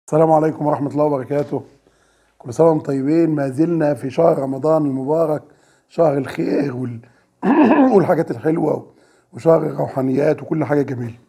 السلام عليكم ورحمة الله وبركاته كل سنة وانتم طيبين ما زلنا في شهر رمضان المبارك شهر الخير وال... والحاجات الحلوة وشهر الروحانيات وكل حاجة جميلة